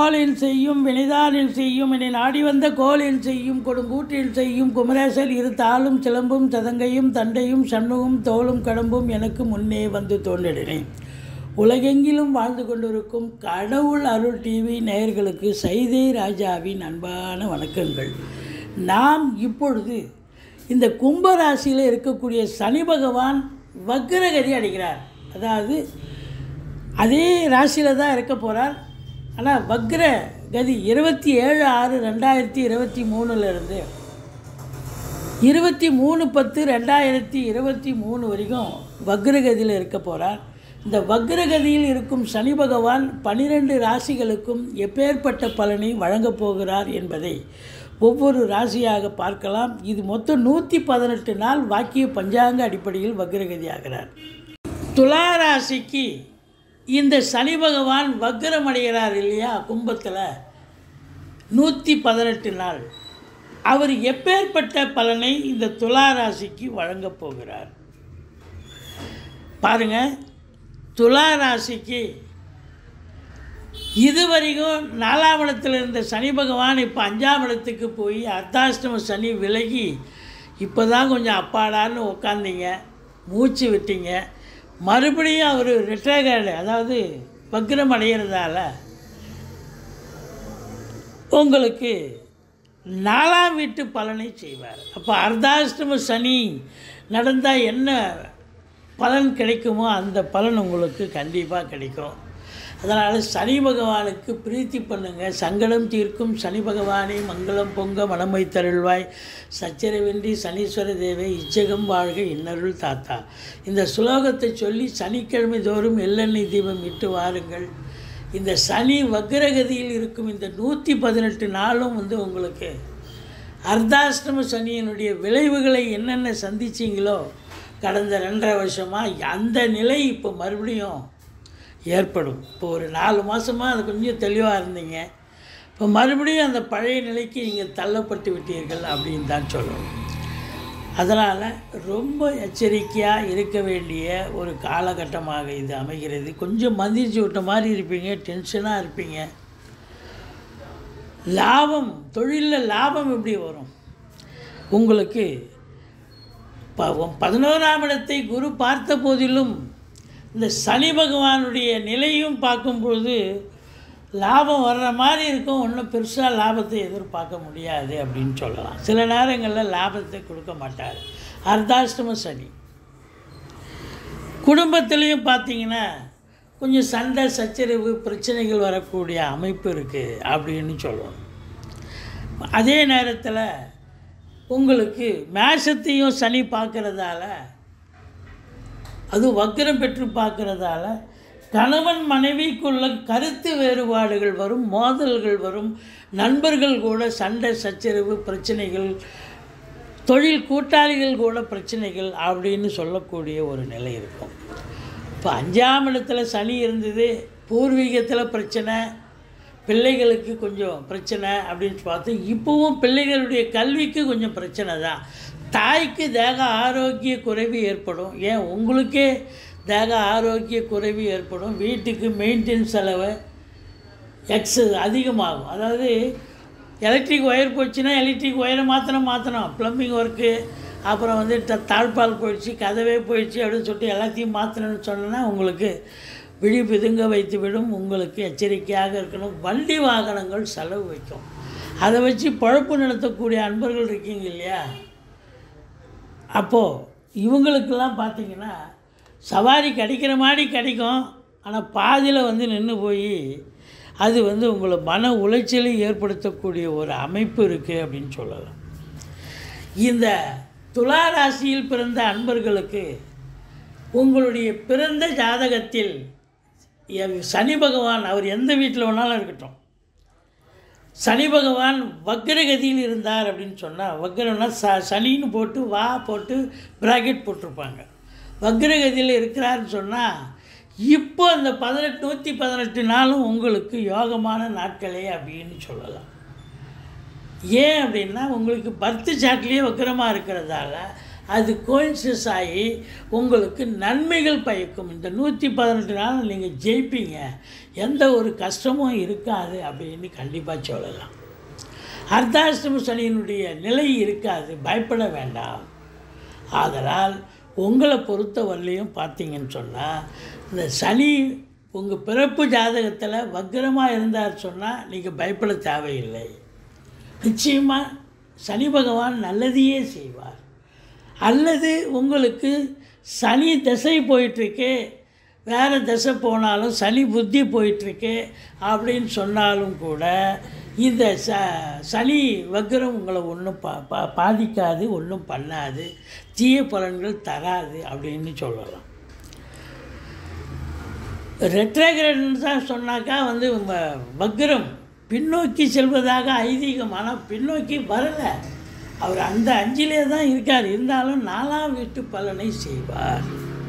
வாளில் செய்யும் வினைதானில் செய்யும் என்னை நாடி வந்த கோலில் செய்யும் கொடுங்கூற்றில் செய்யும் குமரேசர் இரு தாளும் சிலம்பும் சதங்கையும் தண்டையும் சண்முகம் தோளும் கடம்பும் எனக்கு முன்னே வந்து தோன்றினேன் உலகெங்கிலும் வாழ்ந்து கொண்டிருக்கும் கடவுள் அருள் டிவி நேயர்களுக்கு சைதை ராஜாவின் அன்பான வணக்கங்கள் நாம் இப்பொழுது இந்த கும்பராசியில் இருக்கக்கூடிய சனி பகவான் வக்ரகதி அடைகிறார் அதாவது அதே ராசியில் தான் இருக்க போகிறார் ஆனால் வக்ர கதி இருபத்தி ஏழு ஆறு ரெண்டாயிரத்தி இருபத்தி மூணுலேருந்து இருபத்தி மூணு பத்து ரெண்டாயிரத்தி இருபத்தி மூணு வரைக்கும் வக்ரகதியில் இருக்க போகிறார் இந்த வக்ரகதியில் இருக்கும் சனி பகவான் பனிரெண்டு ராசிகளுக்கும் எப்பேற்பட்ட பலனை வழங்கப் போகிறார் என்பதை ஒவ்வொரு ராசியாக பார்க்கலாம் இது மொத்தம் நூற்றி பதினெட்டு நாள் வாக்கிய பஞ்சாங்க அடிப்படையில் வக்ரகதி ஆகிறார் துலா ராசிக்கு இந்த சனி பகவான் வக்ரம் அடைகிறார் இல்லையா கும்பத்தில் நூற்றி பதினெட்டு நாள் அவர் எப்பேற்பட்ட பலனை இந்த துலா ராசிக்கு வழங்கப் போகிறார் பாருங்க துலா ராசிக்கு இதுவரைக்கும் நாலாம் இடத்துல இருந்த சனி பகவான் இப்போ அஞ்சாம் இடத்துக்கு போய் அர்த்தாஷ்டம சனி விலகி இப்போ தான் கொஞ்சம் அப்பாடான்னு உக்காந்தீங்க மூச்சு விட்டீங்க மறுபடியும் அவர் ரிட்ரேகர்டு அதாவது வக்ரம் அடைகிறதால உங்களுக்கு நாலாம் வீட்டு பலனை செய்வார் அப்போ அர்த்தாஷ்டம சனி நடந்தால் என்ன பலன் கிடைக்குமோ அந்த பலன் உங்களுக்கு கண்டிப்பாக கிடைக்கும் அதனால் சனி பகவானுக்கு பிரீத்தி பண்ணுங்கள் சங்கடம் தீர்க்கும் சனி பகவானே மங்களம் பொங்க மனமை தருள்வாய் சச்சரவின்றி சனீஸ்வர தேவை இச்சகம் வாழ்க இன்னருள் தாத்தா இந்த சுலோகத்தை சொல்லி சனிக்கிழமை தோறும் எள்ளெண்ணெய் தீபம் இட்டு வாருங்கள் இந்த சனி வக்ரகதியில் இருக்கும் இந்த நூற்றி பதினெட்டு நாளும் வந்து உங்களுக்கு அர்த்தாஷ்டம சனியினுடைய விளைவுகளை என்னென்ன சந்திச்சிங்களோ கடந்த ரெண்டரை வருஷமாக அந்த நிலை இப்போ மறுபடியும் ஏற்படும் இப்போ ஒரு நாலு மாதமாக அது கொஞ்சம் தெளிவாக இருந்தீங்க இப்போ மறுபடியும் அந்த பழைய நிலைக்கு நீங்கள் தள்ளப்பட்டு விட்டீர்கள் அப்படின்னு தான் சொல்லணும் அதனால் ரொம்ப எச்சரிக்கையாக இருக்க வேண்டிய ஒரு காலகட்டமாக இது அமைகிறது கொஞ்சம் மந்திரிச்சு விட்ட மாதிரி இருப்பீங்க டென்ஷனாக இருப்பீங்க லாபம் தொழிலில் லாபம் எப்படி வரும் உங்களுக்கு ப பதினோராம் இடத்தை குரு பார்த்த போதிலும் இந்த சனி பகவானுடைய நிலையும் பார்க்கும்பொழுது லாபம் வர்ற மாதிரி இருக்கும் ஒன்றும் பெருசாக லாபத்தை எதிர்பார்க்க முடியாது அப்படின்னு சொல்லலாம் சில நேரங்களில் லாபத்தை கொடுக்க மாட்டார் அர்த்தாஷ்டம சனி குடும்பத்துலேயும் பார்த்தீங்கன்னா கொஞ்சம் சண்டை சச்சரவு பிரச்சனைகள் வரக்கூடிய அமைப்பு இருக்குது அப்படின்னு சொல்லணும் அதே நேரத்தில் உங்களுக்கு மேஷத்தையும் சனி பார்க்குறதால அது வக்கரம் பெற்று பார்க்குறதால கணவன் மனைவிக்குள்ள கருத்து வேறுபாடுகள் வரும் மோதல்கள் வரும் நண்பர்கள் கூட சண்டை சச்சரவு பிரச்சனைகள் தொழில் கூட்டாளிகள் கூட பிரச்சனைகள் அப்படின்னு சொல்லக்கூடிய ஒரு நிலை இருக்கும் இப்போ அஞ்சாம் இடத்துல சனி இருந்தது பூர்வீகத்தில் பிரச்சனை பிள்ளைகளுக்கு கொஞ்சம் பிரச்சனை அப்படின்னு பார்த்து இப்போவும் பிள்ளைகளுடைய கல்விக்கு கொஞ்சம் பிரச்சனை தான் தாய்க்கு தேக ஆரோக்கிய குறைவு ஏற்படும் ஏன் உங்களுக்கே தேக ஆரோக்கிய குறைவு ஏற்படும் வீட்டுக்கு மெயின்டெனன்ஸ் செலவு எக்ஸ் அதிகமாகும் அதாவது எலக்ட்ரிக் ஒயர் போச்சுன்னா எலக்ட்ரிக் ஒயரை மாற்றணும் மாற்றணும் ப்ளம்பிங் ஒர்க்கு அப்புறம் வந்து த தாழ்பால் போயிடுச்சு கதவே போயிடுச்சு அப்படின்னு சொல்லிட்டு எல்லாத்தையும் மாற்றணும்னு சொன்னோன்னா உங்களுக்கு விழி பிதுங்க வைத்து விடும் உங்களுக்கு எச்சரிக்கையாக இருக்கணும் வண்டி வாகனங்கள் செலவு வைக்கும் அதை வச்சு பழப்பு நடத்தக்கூடிய அன்பர்கள் இருக்கீங்க இல்லையா அப்போது இவங்களுக்கெல்லாம் பார்த்தீங்கன்னா சவாரி கிடைக்கிற மாதிரி கிடைக்கும் ஆனால் பாதியில் வந்து நின்று போய் அது வந்து உங்களை மன உளைச்சலை ஏற்படுத்தக்கூடிய ஒரு அமைப்பு இருக்குது அப்படின்னு சொல்லலாம் இந்த துலா ராசியில் பிறந்த அன்பர்களுக்கு உங்களுடைய பிறந்த ஜாதகத்தில் சனி பகவான் அவர் எந்த வீட்டில் வேணாலும் இருக்கட்டும் சனி பகவான் வக்ரகதியில் இருந்தார் அப்படின்னு சொன்னால் வக்ரம்னா ச சனின்னு போட்டு வா போட்டு ப்ராக்கெட் போட்டிருப்பாங்க வக்ரகதியில் இருக்கிறாருன்னு சொன்னால் இப்போ அந்த பதினெட்டு நூற்றி பதினெட்டு நாளும் உங்களுக்கு யோகமான நாட்களே அப்படின்னு சொல்லலாம் ஏன் அப்படின்னா உங்களுக்கு பர்த்து சாட்லேயே வக்கரமாக இருக்கிறதால அது கோயின்சஸ் ஆகி உங்களுக்கு நன்மைகள் பயக்கும் இந்த நூற்றி பதினெட்டு நாள் நீங்கள் ஜெயிப்பீங்க எந்த ஒரு கஷ்டமும் இருக்காது அப்படின்னு கண்டிப்பாக சொல்லலாம் அர்த்தாஷ்டம சனியினுடைய நிலை இருக்காது பயப்பட வேண்டாம் ஆதலால் உங்களை பொறுத்த வரலையும் பார்த்தீங்கன்னு சொன்னால் இந்த சனி உங்கள் பிறப்பு ஜாதகத்தில் வக்கரமாக இருந்தார் சொன்னால் நீங்கள் பயப்பட தேவையில்லை நிச்சயமாக சனி பகவான் நல்லதையே செய்வார் அல்லது உங்களுக்கு சனி திசை போயிட்டுருக்கு வேறு திசை போனாலும் சனி புத்தி போயிட்டுருக்கு அப்படின்னு சொன்னாலும் கூட இந்த ச சனி வக்ரம் உங்களை ஒன்றும் பா பா பாதிக்காது ஒன்றும் பண்ணாது தீய பலன்கள் தராது அப்படின்னு சொல்லலாம் ரெட்ரகிரேட்னு தான் சொன்னாக்கா வந்து வ- வக்ரம் பின்னோக்கி செல்வதாக ஐதீகம் ஆனால் பின்னோக்கி வரலை அவர் அந்த அஞ்சிலே தான் இருக்கார் இருந்தாலும் நாலாம் வீட்டு பலனை செய்வார்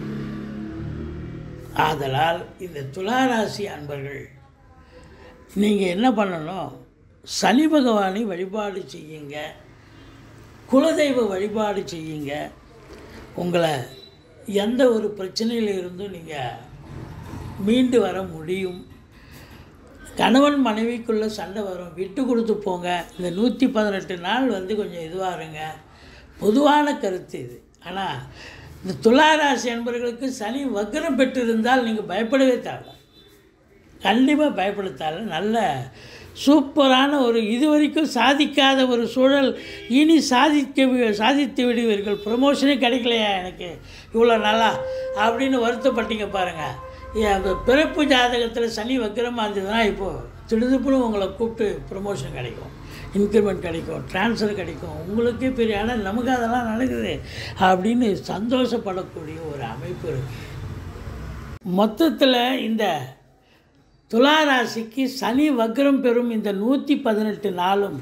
ஆதலால் இந்த துளாராசி அன்பர்கள் நீங்கள் என்ன பண்ணணும் சனி பகவானை வழிபாடு செய்யுங்க குலதெய்வ வழிபாடு செய்யுங்க உங்களை எந்த ஒரு பிரச்சனையில இருந்தும் நீங்கள் மீண்டு வர முடியும் கணவன் மனைவிக்குள்ளே சண்டை வரும் விட்டு கொடுத்து போங்க இந்த நூற்றி பதினெட்டு நாள் வந்து கொஞ்சம் இதுவாக இருங்க பொதுவான கருத்து இது ஆனால் இந்த துளாராசி அன்பர்களுக்கு சனி வக்ரம் பெற்றிருந்தால் நீங்கள் பயப்படவே தேவை கண்டிப்பாக பயப்பட தேவை நல்ல சூப்பரான ஒரு இதுவரைக்கும் சாதிக்காத ஒரு சூழல் இனி சாதிக்க வி- சாதித்து விடுவீர்கள் ப்ரமோஷனே கிடைக்கலையா எனக்கு இவ்வளோ நல்லா அப்படின்னு வருத்தப்பட்டீங்க பாருங்கள் அந்த பிறப்பு ஜாதகத்தில் சனி வக்கிரமாக இருந்ததுன்னா இப்போது திடுதுப்புன்னு உங்களை கூப்பிட்டு ப்ரமோஷன் கிடைக்கும் இன்க்ரிமெண்ட் கிடைக்கும் ட்ரான்ஸ்ஃபர் கிடைக்கும் உங்களுக்கே பெரிய ஆனால் நமக்கு அதெல்லாம் நடக்குது அப்படின்னு சந்தோஷப்படக்கூடிய ஒரு அமைப்பு இருக்குது மொத்தத்தில் இந்த துளாராசிக்கு சனி வக்ரம் பெறும் இந்த நூற்றி பதினெட்டு நாளும்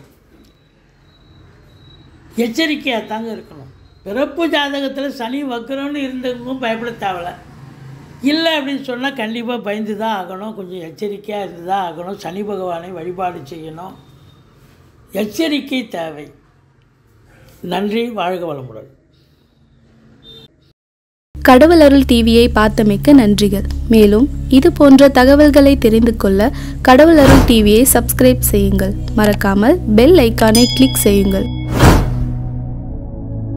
எச்சரிக்கையாக தாங்க இருக்கணும் பிறப்பு ஜாதகத்தில் சனி வக்ரம்னு இருந்தவங்க பயப்பட தேவையில்ல இல்லை அப்படின்னு சொன்னால் கண்டிப்பாக பயந்து தான் ஆகணும் கொஞ்சம் எச்சரிக்கையாக இருந்து தான் ஆகணும் சனி பகவானை வழிபாடு செய்யணும் எச்சரிக்கை தேவை நன்றி வாழ்க வளமுடன் கடவுள் அருள் டிவியை பார்த்தமைக்க நன்றிகள் மேலும் இது போன்ற தகவல்களை தெரிந்து கொள்ள கடவுள் அருள் டிவியை சப்ஸ்கிரைப் செய்யுங்கள் மறக்காமல் பெல் ஐக்கானை கிளிக் செய்யுங்கள்